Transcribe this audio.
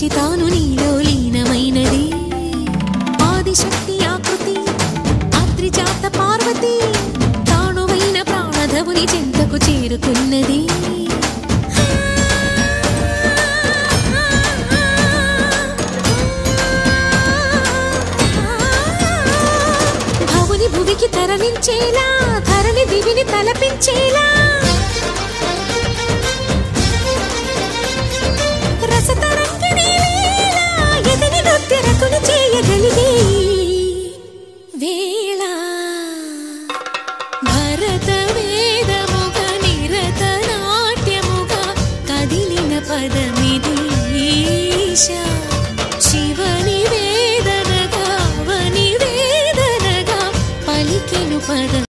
నుంచి తాను నీలో లీనమైనది ఆదిశక్తి ఆకృతి అద్రిజాత పార్వతి తానువైన ప్రాణధవుని చెంతకు చేరుకున్నది భవుని భువికి తరలించేలా ధరణి దివిని తలపించేలా రసతరంగిణి లీల ఎదిగి నృత్యరతులు చేయగలిగే వేళ భరత వేదముగ నిరత నాట్యముగా కదిలిన పదమిది ఈశా శివని వేదనగా వని వేదనగా పలికెను పద